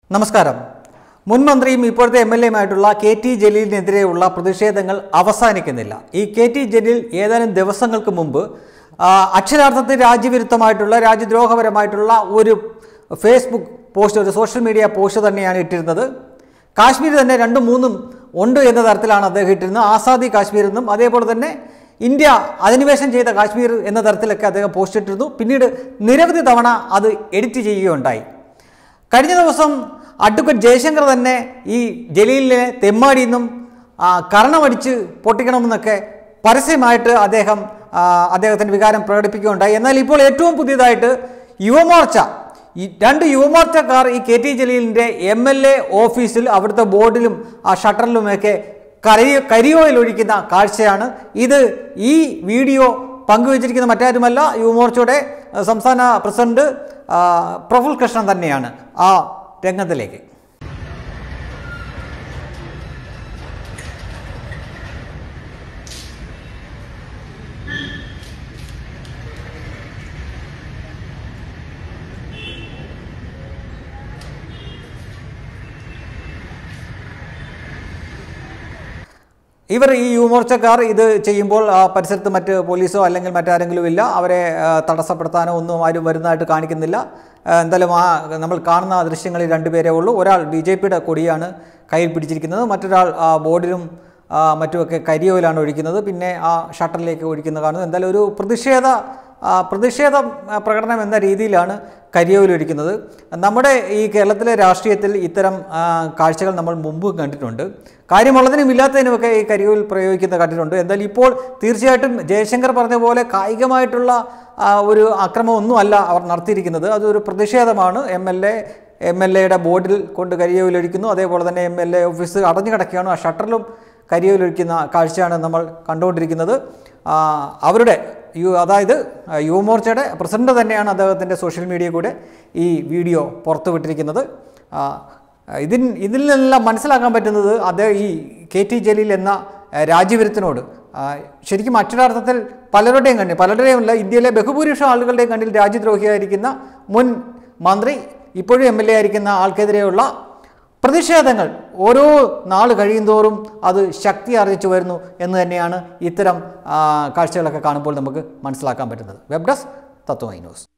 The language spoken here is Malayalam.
നമസ്കാരം മുൻ മന്ത്രിയും ഇപ്പോഴത്തെ എം എൽ എയുമായിട്ടുള്ള കെ ടി ജലീലിനെതിരെയുള്ള പ്രതിഷേധങ്ങൾ അവസാനിക്കുന്നില്ല ഈ കെ ടി ജലീൽ ഏതാനും ദിവസങ്ങൾക്ക് മുമ്പ് ആ, അക്ഷരാർത്ഥത്തിൽ രാജ്യവിരുദ്ധമായിട്ടുള്ള രാജ്യദ്രോഹപരമായിട്ടുള്ള ഒരു ഫേസ്ബുക്ക് പോസ്റ്റ് ഒരു സോഷ്യൽ മീഡിയ പോസ്റ്റ് തന്നെയാണ് ഇട്ടിരുന്നത് കാശ്മീർ തന്നെ രണ്ടും മൂന്നും ഉണ്ട് എന്ന തരത്തിലാണ് അദ്ദേഹം ഇട്ടിരുന്നത് ആസാദി കാശ്മീർ എന്നും അതേപോലെ തന്നെ ഇന്ത്യ അധിനിവേശം ചെയ്ത കാശ്മീർ എന്ന തരത്തിലൊക്കെ അദ്ദേഹം പോസ്റ്റ് ഇട്ടിരുന്നു പിന്നീട് നിരവധി തവണ അത് എഡിറ്റ് ചെയ്യുകയുണ്ടായി കഴിഞ്ഞ ദിവസം അഡ്വക്കേറ്റ് ജയശങ്കർ തന്നെ ഈ ജലീലിനെ തെമ്മാടിയിൽ നിന്നും ആ, കരണമടിച്ച് പൊട്ടിക്കണമെന്നൊക്കെ പരസ്യമായിട്ട് അദ്ദേഹം ആ, അദ്ദേഹത്തിൻ്റെ വികാരം പ്രകടിപ്പിക്കുകയുണ്ടായി എന്നാൽ ഇപ്പോൾ ഏറ്റവും പുതിയതായിട്ട് യുവമോർച്ച ഈ രണ്ട് യുവമോർച്ചക്കാർ ഈ കെ ടി ജലീലിൻ്റെ എം എൽ എ ഓഫീസിൽ അവിടുത്തെ ബോർഡിലും ആ ഷട്ടറിലുമൊക്കെ കരി കരിയോയിൽ ഒഴിക്കുന്ന കാഴ്ചയാണ് ഇത് ഈ വീഡിയോ പങ്കുവച്ചിരിക്കുന്ന മറ്റാരുമല്ല യുവമോർച്ചയുടെ ആ, സംസ്ഥാന പ്രസിഡന്റ് ആ, പ്രഫുൽ കൃഷ്ണൻ തന്നെയാണ് ആ രംഗത്തിലേക്ക് ഇവർ ഈ യുവമോർച്ചക്കാർ ഇത് ചെയ്യുമ്പോൾ ആ പരിസരത്ത് മറ്റ് പോലീസോ അല്ലെങ്കിൽ മറ്റാരെങ്കിലും ഇല്ല അവരെ ആ, തടസ്സപ്പെടുത്താനോ ഒന്നും ആരും വരുന്നതായിട്ട് കാണിക്കുന്നില്ല ആ, എന്തായാലും ആ നമ്മൾ കാണുന്ന ആ ദൃശ്യങ്ങളിൽ രണ്ടുപേരേ ഉള്ളൂ ഒരാൾ ബി ജെ പിയുടെ കൊടിയാണ് കയ്യിൽ പിടിച്ചിരിക്കുന്നത് മറ്റൊരാൾ ആ ബോർഡിലും ആ, മറ്റുമൊക്കെ കരിയോയിലാണ് ഒഴിക്കുന്നത് പിന്നെ ആ ഷട്ടറിലേക്ക് ഒഴിക്കുന്നത് കാണുന്നത് എന്തായാലും ഒരു പ്രതിഷേധ ആ, പ്രതിഷേധ ആ, പ്രകടനം എന്ന രീതിയിലാണ് കരിയോയിൽ ഒഴിക്കുന്നത് നമ്മുടെ ഈ കേരളത്തിലെ രാഷ്ട്രീയത്തിൽ ഇത്തരം ആ, കാഴ്ചകൾ നമ്മൾ മുമ്പ് കണ്ടിട്ടുണ്ട് കാര്യമുള്ളതിനും ഇല്ലാത്തതിനുമൊക്കെ ഈ കരിയോയിൽ പ്രയോഗിക്കുന്ന കണ്ടിട്ടുണ്ട് എന്തായാലും ഇപ്പോൾ തീർച്ചയായിട്ടും ജയശങ്കർ പറഞ്ഞ പോലെ കായികമായിട്ടുള്ള ആ, ഒരു അക്രമമൊന്നും അല്ല അവർ നടത്തിയിരിക്കുന്നത് അതൊരു പ്രതിഷേധമാണ് M L A M L എയുടെ ബോർഡിൽ കൊണ്ട് കരിയോയിലൊഴിക്കുന്നു അതേപോലെ തന്നെ എം എൽ എ ഓഫീസ് അടഞ്ഞു കിടക്കുകയാണ് ആ ഷട്ടറിലും കരിയോയിലൊഴിക്കുന്ന കാഴ്ചയാണ് നമ്മൾ കണ്ടുകൊണ്ടിരിക്കുന്നത് ആ, അവരുടെ യു അതായത് ആ, യുവമോർച്ചയുടെ പ്രസിഡന്റ് തന്നെയാണ് അദ്ദേഹത്തിൻ്റെ സോഷ്യൽ മീഡിയ കൂടെ ഈ വീഡിയോ പുറത്തുവിട്ടിരിക്കുന്നത് ആ, ഇതിൻ ഇതിൽ നിന്നെല്ലാം മനസ്സിലാക്കാൻ പറ്റുന്നത് അദ്ദേഹം ഈ കെ ടി ജലീൽ എന്ന ആ, രാജ്യവിരുദ്ധനോട് ആ, ശരിക്കും അക്ഷരാർത്ഥത്തിൽ പലരുടെയും കണ്ണിൽ പലരുടെയും അല്ല ഇന്ത്യയിലെ ബഹുഭൂരിപക്ഷം ആളുകളുടെയും കണ്ണിൽ രാജ്യദ്രോഹിയായിരിക്കുന്ന മുൻ മന്ത്രി ഇപ്പോഴും എം എൽ എ ആയിരിക്കുന്ന ആൾക്കെതിരെയുള്ള പ്രതിഷേധങ്ങൾ ഓരോ നാൾ കഴിയുന്തോറും അത് ശക്തി ആർജിച്ചു വരുന്നു എന്ന് തന്നെയാണ് ഇത്തരം ആ, കാഴ്ചകളൊക്കെ കാണുമ്പോൾ നമുക്ക് മനസ്സിലാക്കാൻ പറ്റുന്നത് വെബ് ഡെസ്ക് തത്വമൈ ന്യൂസ്